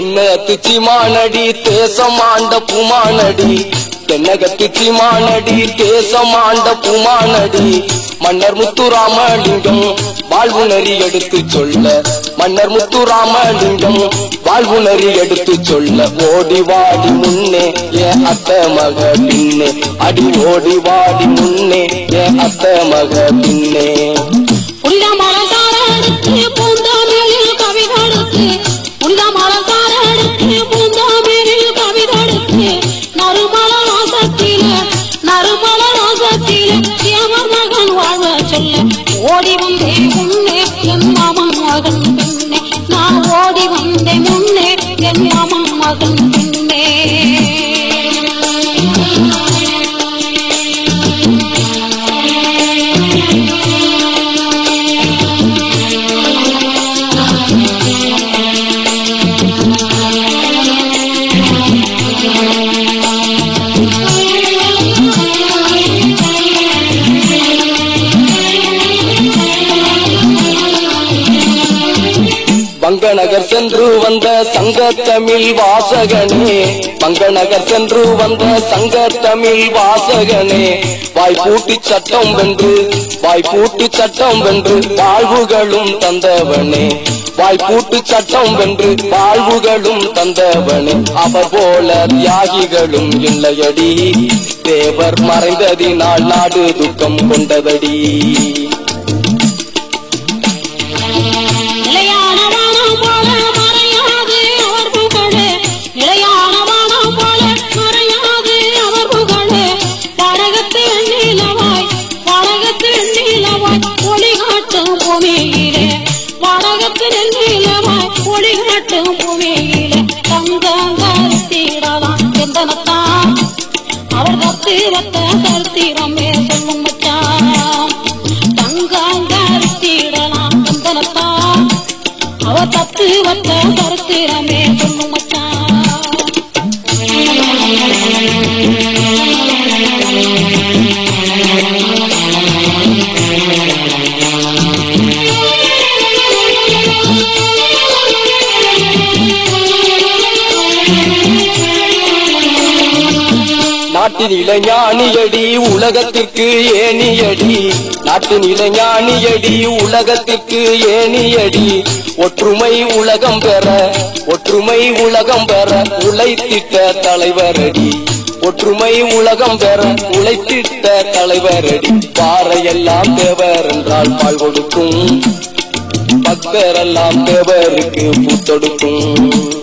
தென்னகத்து சிமானடி தேசமாண்ட புமானடி தென்னகத்து சிமானடி தேசமாண்ட புமானடி மன்னர் முத்துராமலிங்கம் வாழ்வுணரி எடுத்து சொல்ல மன்னர் முத்துராமலிங்கம் வாழ்வுணரி எடுத்து சொல்ல ஓடி வாடி முன்னே ஏன் அத்த மக பின்னே அடி ஓடி வாடி முன்னே ஏன் அத்த மக பின்னே புனித மலர்கார எடுத்து பூந்தாமிழில் கவிதடுத்து புனித மலர்கார எடுத்து பூந்தாமிழில் கவிதடுத்து நறுமல வாசத்தில நறுமல வாசத்தில தேவர் மகன் வாழ சொல்ல ஓடி வந்தே முன்னே என் மாமன் மகன் பின்னே நான் ஓடி வந்தே முன்னே என் மாமன் மகன் பின்னே பங்கநகர் சென்று வந்த சங்க தமிழ் வாசகனே பங்கநகர் சென்று வந்த சங்க தமிழ் வாசகனே வாய்ப்பூட்டு சட்டம் வென்று வாய்ப்பூட்டு சட்டம் வென்று வாழ்வுகளும் தந்தவனே வாய்ப்பூட்டு சட்டம் வென்று வாழ்வுகளும் தந்தவனே அவர் போல தியாகிகளும் இல்லையடி தேவர் மறைந்ததினால் நாடு துக்கம் கொண்டதடி நிலையான வானம் போல மறையாது அவர் புகழே நிலையான வானம் போல மறையாது அவர் புகழே வடகத்து நீலவாய் வடகத்து நீலவாய் ஒளி காட்டும் பூமியிலே வடகத்து நீலவாய் ஒளி காட்டும் பூமியிலே தங்கத்திடலாம் எந்தனத்தான் அவர் கத்து வத்த கருத்திரமே சொல்லும் மச்சான் தங்காங்கத்திடலாம் எந்தனத்தான் அவர் தத்து வத்த கருத்திரமே சொல்லும் மச்சான் நாட்டின் இளைஞானியடி உலகத்திற்கு ஏனியடி நாட்டின் இளைஞானியடி உலகத்திற்கு ஏனியடி ஒற்றுமை உலகம் பெற ஒற்றுமை உலகம் பெற உழைத்திட்ட தலைவரடி ஒற்றுமை உலகம் பெற உழைத்திட்ட தலைவரடி பாறையெல்லாம் தேவர் என்றால் பால் கொடுக்கும் பக்தரெல்லாம் தேவருக்கு பூத்தொடுக்கும்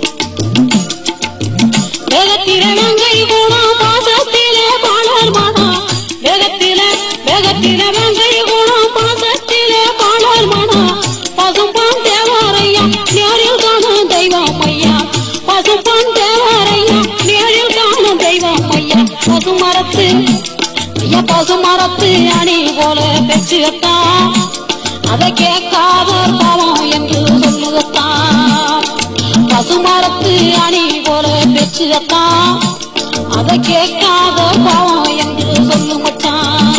வேகத்திலே வெங்கை குணம் பாசத்திலே பாடல் மனம் வேகத்திலே வேகத்திலே வெங்கை குணம் பாசத்திலே பாடல் மனம் பசும்பான் தேவாரையா நேரில் காணும் தெய்வம் ஐயா பசும்பான் தேவாரையா நேரில் காணும் தெய்வம் ஐயா பசுமரத்து ஐயா பசுமரத்து அணி போல பெற்றுத்தான் அதை கேட்காத பாவம் என்று சொல்லுகத்தான் பசுமரத்து அணி போல பெற்றுத்தான் அதை கேட்காத பாவம் என்று சொல்லு மச்சான்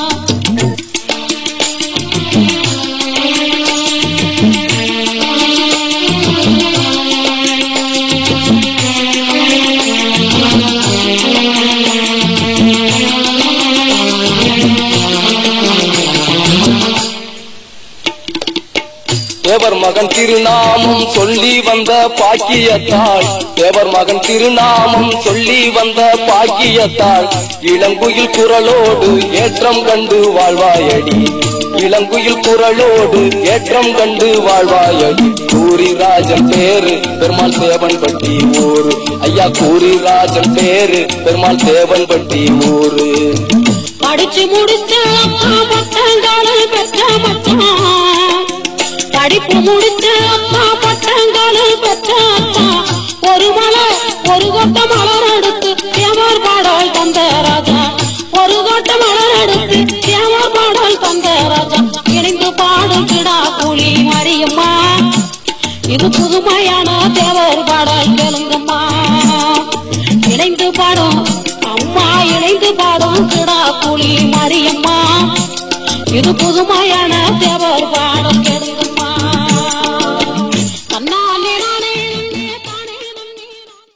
தேவர் மகன் திருநாமம் சொல்லி வந்த பாக்கியத்தாள் தேவர் மகன் திருநாமம் சொல்லி வந்த பாக்கியத்தாள் இளங்குயில் குரலோடு ஏற்றம் கண்டு வாழ்வாயடி இளங்குயில் குரலோடு ஏற்றம் கண்டு வாழ்வாயடி கூரிராஜன் பேரு பெருமாள் தேவன்பட்டி ஊரு ஐயா கூரிராஜன் பேரு பெருமாள் தேவன்பட்டி ஊரு படிச்சு முடிச்ச அப்பா பட்டங்காலில் பெற்ற மச்சான் படிப்பு முடிச்ச அப்பா பட்டங்காலில் பெற்ற அத்தா ஒரு மலர் ஒரு கொட்ட மலர் எடுத்து தேவர் பாடல் தந்த ராஜா ஒரு கொட்ட மலர் எடுத்து தேவர் பாடல் தந்த ராஜா இணைந்து பாடும் கிடா கூலி மறியம்மா இது புதுமையான தேவர் பாடல் கேளுங்கம்மா இணைந்து பாடும் அம்மா இணைந்து பாடும் கிடா புலி மரியம்மா இது புதுமையான தேவர் பாடல்